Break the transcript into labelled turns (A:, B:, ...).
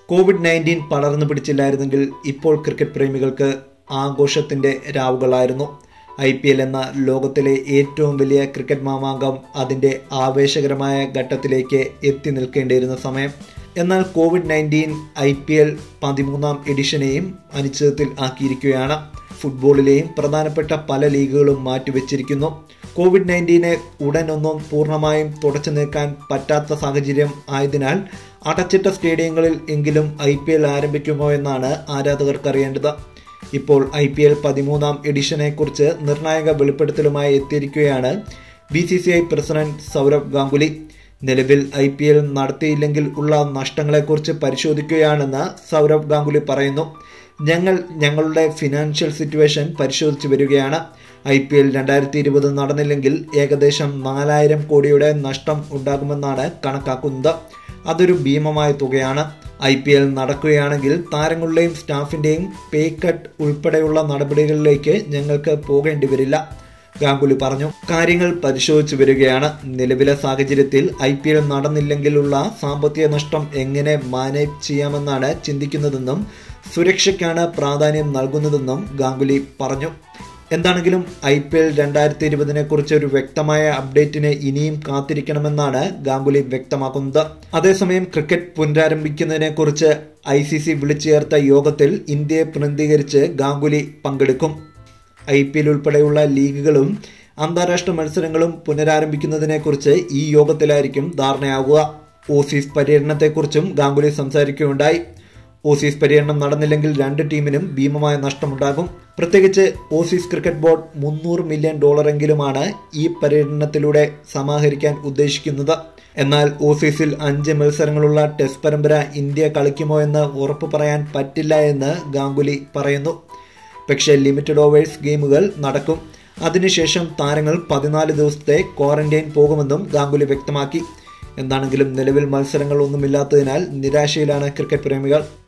A: Covid nineteen പടർന്നു പിടിച്ചില്ലായിരുന്നെങ്കിൽ ഇപ്പോൾ cricket പ്രേമികൾക്ക് ആഘോഷത്തിന്റെ രാവുകളായിരുന്നു ഐ പി എൽ എന്ന ലോകത്തിലെ ഏറ്റവും വലിയ ക്രിക്കറ്റ് മാമാങ്കം അതിന്റെ ആവേശകരമായ ഘട്ടത്തിലേക്ക് എത്തി നിൽക്കേണ്ടിയിരുന്ന സമയം എന്നാൽ Covid nineteen I P L പതിമൂന്നാം എഡിഷനെയും അനിശ്ചിതത്തിൽ ആക്കിയിരിക്കുകയാണ് ഫുട്ബോളിലെയും പ്രധാനപ്പെട്ട പല ലീഗുകളും മാറ്റിവെച്ചിരിക്കുന്നു കോവിഡ് നയൻറ്റീനെ ഉടനൊന്നും പൂർണ്ണമായും തുടച്ചു നീക്കാൻ പറ്റാത്ത സാഹചര്യം ആയതിനാൽ അടച്ചിട്ട സ്റ്റേഡിയങ്ങളിൽ എങ്കിലും ഐ പി എൽ ആരംഭിക്കുമോ എന്നാണ് ആരാധകർക്ക് അറിയേണ്ടത് ഇപ്പോൾ ഐ പി എൽ പതിമൂന്നാം എഡിഷനെ കുറിച്ച് നിർണായക വെളിപ്പെടുത്തലുമായി എത്തിയിരിക്കുകയാണ് B C C I president Sourav Ganguly നിലവിൽ ഐ പി എൽ നടത്തിയില്ലെങ്കിൽ ഉള്ള നഷ്ടങ്ങളെക്കുറിച്ച് പരിശോധിക്കുകയാണെന്ന് സൗരവ് ഗാംഗുലി പറയുന്നു ഞങ്ങൾ ഞങ്ങളുടെ ഫിനാൻഷ്യൽ സിറ്റുവേഷൻ പരിശോധിച്ചു വരികയാണ് ഐ പി എൽ രണ്ടായിരത്തി ഇരുപത് നടന്നില്ലെങ്കിൽ ഏകദേശം നാലായിരം കോടിയുടെ നഷ്ടം ഉണ്ടാകുമെന്നാണ് കണക്കാക്കുന്നത് അതൊരു ഭീമമായ തുകയാണ് ഐ പി എൽ നടക്കുകയാണെങ്കിൽ താരങ്ങളുടെയും സ്റ്റാഫിന്റെയും പേ കട്ട് ഉൾപ്പെടെയുള്ള നടപടികളിലേക്ക് ഞങ്ങൾക്ക് പോകേണ്ടി വരില്ല ഗാംഗുലി പറഞ്ഞു കാര്യങ്ങൾ പരിശോധിച്ചു വരികയാണ് നിലവിലെ സാഹചര്യത്തിൽ ഐ പി എൽ നടന്നില്ലെങ്കിലുള്ള സാമ്പത്തിക നഷ്ടം എങ്ങനെ മാനേജ് ചെയ്യാമെന്നാണ് ചിന്തിക്കുന്നതെന്നും സുരക്ഷയ്ക്കാണ് പ്രാധാന്യം നൽകുന്നതെന്നും ഗാംഗുലി പറഞ്ഞു എന്താണെങ്കിലും ഐ പി എൽ രണ്ടായിരത്തി ഇരുപതിനെ കുറിച്ച് ഒരു വ്യക്തമായ അപ്ഡേറ്റിന് ഇനിയും കാത്തിരിക്കണമെന്നാണ് ഗാംഗുലി വ്യക്തമാക്കുന്നത് അതേസമയം ക്രിക്കറ്റ് പുനരാരംഭിക്കുന്നതിനെ കുറിച്ച് ഐ സി സി വിളിച്ചു ചേർത്ത യോഗത്തിൽ ഇന്ത്യയെ പ്രതിനിധീകരിച്ച് ഗാംഗുലി പങ്കെടുക്കും ഐ പി എൽ ഉൾപ്പെടെയുള്ള ലീഗുകളും അന്താരാഷ്ട്ര മത്സരങ്ങളും പുനരാരംഭിക്കുന്നതിനെക്കുറിച്ച് ഈ യോഗത്തിലായിരിക്കും ധാരണയാകുക ഓസീസ് പര്യടനത്തെക്കുറിച്ചും ഗാംഗുലി സംസാരിക്കുകയുണ്ടായി ഓസീസ് പര്യടനം നടന്നില്ലെങ്കിൽ രണ്ട് ടീമിനും ഭീമമായ നഷ്ടമുണ്ടാകും പ്രത്യേകിച്ച് ഓസീസ് ക്രിക്കറ്റ് ബോർഡ് മുന്നൂറ് മില്യൺ ഡോളറെങ്കിലുമാണ് ഈ പര്യടനത്തിലൂടെ സമാഹരിക്കാൻ ഉദ്ദേശിക്കുന്നത് എന്നാൽ ഓസീസിൽ അഞ്ച് മത്സരങ്ങളുള്ള ടെസ്റ്റ് പരമ്പര ഇന്ത്യ കളിക്കുമോ എന്ന് ഉറപ്പു പറയാൻ പറ്റില്ല എന്ന് ഗാംഗുലി പറയുന്നു പക്ഷേ ലിമിറ്റഡ് ഓവേഴ്സ് ഗെയിമുകൾ നടക്കും അതിനുശേഷം താരങ്ങൾ പതിനാല് ദിവസത്തെ ക്വാറന്റൈൻ പോകുമെന്നും ഗാംഗുലി വ്യക്തമാക്കി എന്താണെങ്കിലും നിലവിൽ മത്സരങ്ങൾ ഒന്നുമില്ലാത്തതിനാൽ നിരാശയിലാണ് ക്രിക്കറ്റ് പ്രേമികൾ